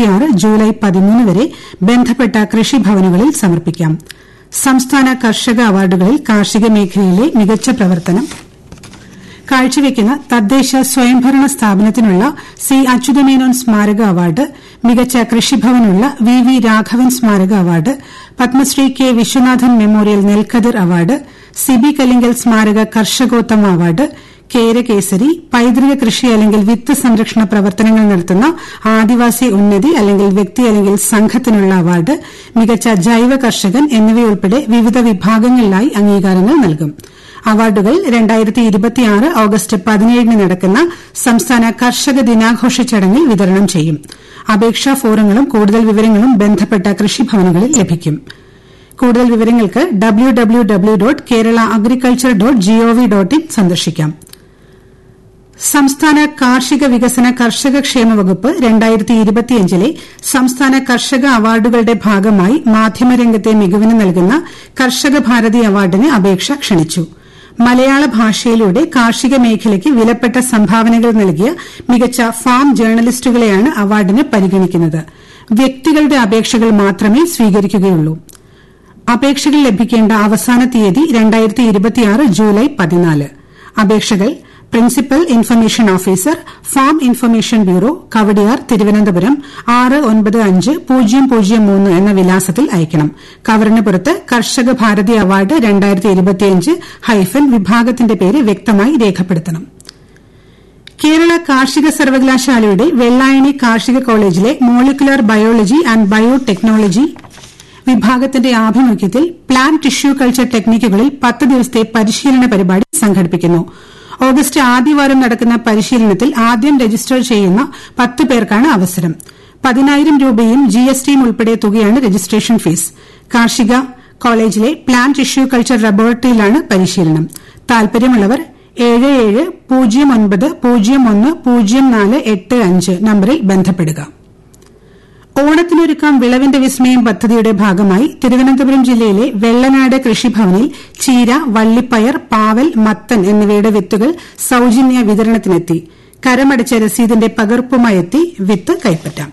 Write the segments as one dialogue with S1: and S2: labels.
S1: July പതിമൂന്ന് വരെ ബന്ധപ്പെട്ട കൃഷിഭവനുകളിൽ സമർപ്പിക്കാം സംസ്ഥാന കർഷക അവാർഡുകളിൽ കാർഷിക മേഖലയിലെ മികച്ച പ്രവർത്തനം കാഴ്ചവെക്കുന്ന തദ്ദേശ സ്വയംഭരണ സ്ഥാപനത്തിനുള്ള സി അച്യുതമേനോൻ സ്മാരക അവാർഡ് മികച്ച കൃഷിഭവനുള്ള വി വി രാഘവൻ സ്മാരക award Padmashri K Viswanathan memorial Nelkathir award Sibi Kalinkal സ്മാരക കർഷകോത്തമ അവാർഡ് കേരകേസരി പൈതൃക കൃഷി അല്ലെങ്കിൽ വിത്ത് സംരക്ഷണ പ്രവർത്തനങ്ങൾ നടത്തുന്ന ആദിവാസി ഉന്നതി അല്ലെങ്കിൽ വ്യക്തി അല്ലെങ്കിൽ സംഘത്തിനുള്ള അവാർഡ് മികച്ച ജൈവ കർഷകൻ എന്നിവയുൾപ്പെടെ വിവിധ വിഭാഗങ്ങളിലായി അംഗീകാരങ്ങൾ നൽകും അവാർഡുകൾ ഓഗസ്റ്റ് പതിനേഴിന് നടക്കുന്ന സംസ്ഥാന കർഷക ദിനാഘോഷ ചടങ്ങിൽ വിതരണം ചെയ്യും അപേക്ഷാ ഫോറങ്ങളും കൂടുതൽ വിവരങ്ങളും ബന്ധപ്പെട്ട കൃഷിഭവനുകളിൽ ലഭിക്കും കൂടുതൽ വിവരങ്ങൾക്ക് W W W dot Kerala agriculture dot G O V dot in സന്ദർശിക്കാം സംസ്ഥാന കാർഷിക വികസന കർഷക ക്ഷേമ വകുപ്പ് ലെ സംസ്ഥാന കർഷക അവാർഡുകളുടെ ഭാഗമായി മാധ്യമരംഗത്തെ മികവിന് നൽകുന്ന കർഷക ഭാരതി അവാർഡിന് അപേക്ഷ ക്ഷണിച്ചു മലയാള ഭാഷയിലൂടെ കാർഷിക മേഖലയ്ക്ക് വിലപ്പെട്ട സംഭാവനകൾ നൽകിയ മികച്ച ഫാം ജേർണലിസ്റ്റുകളെയാണ് അവാർഡിന് പരിഗണിക്കുന്നത് വ്യക്തികളുടെ അപേക്ഷകൾ മാത്രമേ സ്വീകരിക്കുകയുള്ളൂ അപേക്ഷകൾ ലഭിക്കേണ്ട അവസാന തീയതി ജൂലൈ പതിനാല് അപേക്ഷകൾ principal information officer farm information bureau Kavadiar Thiruvananthapuram ആറ് ഒൻപത് അഞ്ച് പൂജ്യം പൂജ്യം മൂന്ന് എന്ന വിലാസത്തിൽ അയക്കണം കവറിന് പുറത്ത് കർഷക ഭാരതി അവാർഡ് ഹൈഫൻ വിഭാഗത്തിന്റെ പേര് വ്യക്തമായി രേഖപ്പെടുത്തണം കേരള കാർഷിക സർവകലാശാലയുടെ വെള്ളായണി കാർഷിക കോളേജിലെ molecular biology and biotechnology വിഭാഗത്തിന്റെ ആഭിമുഖ്യത്തിൽ പ്ലാന്റ് ടിഷ്യൂ കൾച്ചർ ടെക്നിക്കുകളിൽ പത്ത് ദിവസത്തെ പരിശീലന പരിപാടി സംഘടിപ്പിക്കുന്നു ഓഗസ്റ്റ് ആദ്യവാരം നടക്കുന്ന പരിശീലനത്തിൽ ആദ്യം രജിസ്റ്റർ ചെയ്യുന്ന പത്ത് പേർക്കാണ് അവസരം പതിനായിരം രൂപയും ജിഎസ്ടിയും ഉൾപ്പെടെ തുകയാണ് രജിസ്ട്രേഷൻ ഫീസ് കാർഷിക കോളേജിലെ പ്ലാന്റ് ടിഷ്യൂ കൾച്ചർ ലബോറട്ടറിയിലാണ് പരിശീലനം താൽപര്യമുള്ളവർ ഏഴ് ഏഴ് പൂജ്യം ഒൻപത് പൂജ്യം ഒന്ന് പൂജ്യം നാല് എട്ട് അഞ്ച് നമ്പറിൽ ബന്ധപ്പെടുക ഓണത്തിനൊരുക്കാം വിളവിന്റെ വിസ്മയം പദ്ധതിയുടെ ഭാഗമായി തിരുവനന്തപുരം ജില്ലയിലെ വെള്ളനാട് കൃഷിഭവനിൽ ചീര വള്ളിപ്പയർ പാവൽ മത്തൻ എന്നിവയുടെ വിത്തുകൾ സൌജന്യ വിതരണത്തിനെത്തി കരമടച്ച രസീതിന്റെ പകർപ്പുമായെത്തി വിത്ത് കൈപ്പറ്റാം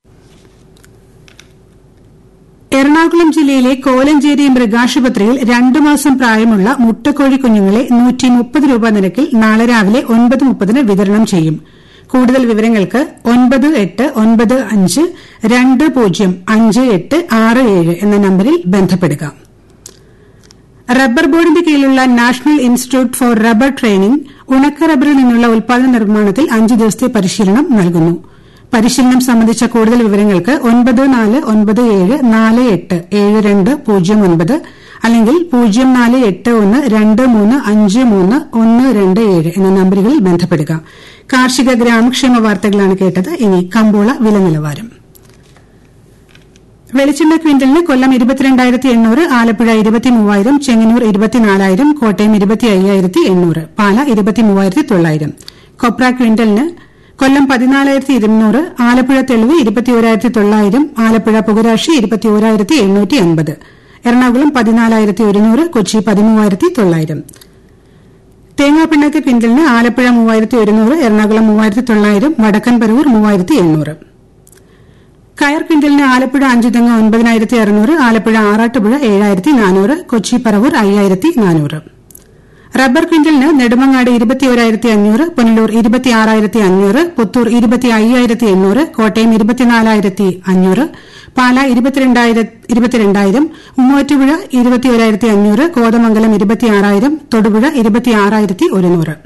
S1: എറണാകുളം ജില്ലയിലെ കോലഞ്ചേരി മൃഗാശുപത്രിയിൽ രണ്ടു മാസം പ്രായമുള്ള മുട്ടക്കോഴി കുഞ്ഞുങ്ങളെ രൂപ നിരക്കിൽ നാളെ രാവിലെ ഒൻപത് മുപ്പതിന് വിതരണം ചെയ്യും കൂടുതൽ വിവരങ്ങൾക്ക് ഒൻപത് എട്ട് ഒൻപത് അഞ്ച് രണ്ട് പൂജ്യം അഞ്ച് എട്ട് ആറ് ഏഴ് എന്ന നമ്പരിൽ ബന്ധപ്പെടുക റബ്ബർ ബോർഡിന്റെ കീഴിലുള്ള national institute for rubber training ഉണക്ക റബ്ബറിൽ നിന്നുള്ള ഉൽപാദന നിർമ്മാണത്തിൽ അഞ്ച് ദിവസത്തെ പരിശീലനം നൽകുന്നു പരിശീലനം സംബന്ധിച്ച കൂടുതൽ വിവരങ്ങൾക്ക് ഒൻപത് നാല് ഒൻപത് ഏഴ് നാല് എട്ട് ഏഴ് രണ്ട് പൂജ്യം ഒൻപത് അല്ലെങ്കിൽ പൂജ്യം നാല് എട്ട് ഒന്ന് രണ്ട് മൂന്ന് അഞ്ച് മൂന്ന് ഒന്ന് രണ്ട് ഏഴ് എന്ന നമ്പറുകളിൽ ബന്ധപ്പെടുക കാർഷിക ഗ്രാമക്ഷേമ വാർത്തകളാണ് കേട്ടത് ഇനി കമ്പോള വില നിലവാരം വെളിച്ചെണ്ണ ക്വിന്റലിന് കൊല്ലം ഇരുപത്തിരണ്ടായിരത്തി എണ്ണൂറ് ആലപ്പുഴ ഇരുപത്തിമൂവായിരം ചെങ്ങന്നൂർ ഇരുപത്തിനാലായിരം കോട്ടയം ഇരുപത്തി അയ്യായിരത്തി എണ്ണൂറ് പാല ഇരുപത്തിമൂവായിരത്തി തൊള്ളായിരം കൊപ്ര ക്വിന്റലിന് കൊല്ലം പതിനാലായിരത്തി ഇരുന്നൂറ് ആലപ്പുഴ തെളിവ് ഇരുപത്തിയോരായിരത്തി തൊള്ളായിരം ആലപ്പുഴ പുകരാശി ഇരുപത്തിയോരായിരത്തി എണ്ണൂറ്റി അൻപത് എറണാകുളം പതിനാലായിരത്തി ഒരുന്നൂറ് കൊച്ചി പതിമൂവായിരത്തി തൊള്ളായിരം തേങ്ങാപ്പിണ്ണാക്ക് ക്വിന്റലിന് ആലപ്പുഴ മൂവായിരത്തി ഒരുന്നൂറ് എറണാകുളം മൂവായിരത്തി തൊള്ളായിരം വടക്കൻ പരവൂർ മൂവായിരത്തി എണ്ണൂറ് കയർ ക്വിന്റലിന് ആലപ്പുഴ അഞ്ചുതെങ്ങ് ഒൻപതിനായിരത്തി അറുന്നൂറ് ആലപ്പുഴ ആറാട്ടുപുഴ ഏഴായിരത്തി നാനൂറ് കൊച്ചി പറവൂർ അയ്യായിരത്തി നാനൂറ് റബ്ബർ ക്വിന്റലിന് നെടുമങ്ങാട് ഇരുപത്തിയോരായിരത്തി അഞ്ഞൂറ് പുനലൂർ ഇരുപത്തിയാറായിരത്തി അഞ്ഞൂറ് പുത്തൂർ ഇരുപത്തി അയ്യായിരത്തി എണ്ണൂറ് കോട്ടയം ഇരുപത്തിനാലായിരത്തി അഞ്ഞൂറ് പാല ഇരുപത്തിരണ്ടായിരം ഉമ്മൂറ്റുപുഴ ഇരുപത്തിയോരായിരത്തി അഞ്ഞൂറ് കോതമംഗലം ഇരുപത്തിയാറായിരം തൊടുപുഴ ഇരുപത്തിയാറായിരത്തി ഒരുന്നൂറ്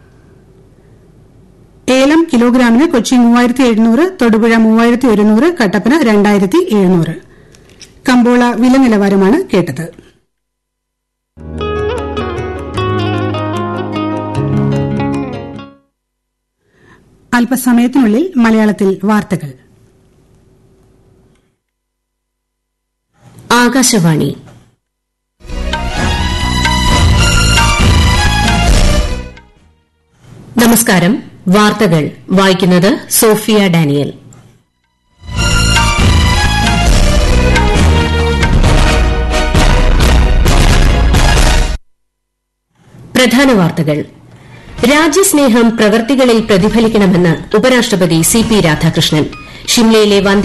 S1: ഏലം കിലോഗ്രാമിന് കൊച്ചി മൂവായിരത്തി എഴുന്നൂറ് തൊടുപുഴ മൂവായിരത്തി ഒരുന്നൂറ് കട്ടപ്പന രണ്ടായിരത്തി എഴുന്നൂറ് കമ്പോള വില നിലവാരമാണ് കേട്ടത് അല്പസമയത്തിനുള്ളിൽ മലയാളത്തിൽ വാർത്തകൾ
S2: ആകാശവാണി നമസ്കാരം വാർത്തകൾ വായിക്കുന്നത് സോഫിയ ഡാനിയൽ പ്രധാന വാർത്തകൾ രാജ്യസ്നേഹം പ്രവർത്തികളിൽ പ്രതിഫലിക്കണമെന്ന് ഉപരാഷ്ട്രപതി സി പി രാധാകൃഷ്ണൻ ഷിംലയിലെ വന്ദേ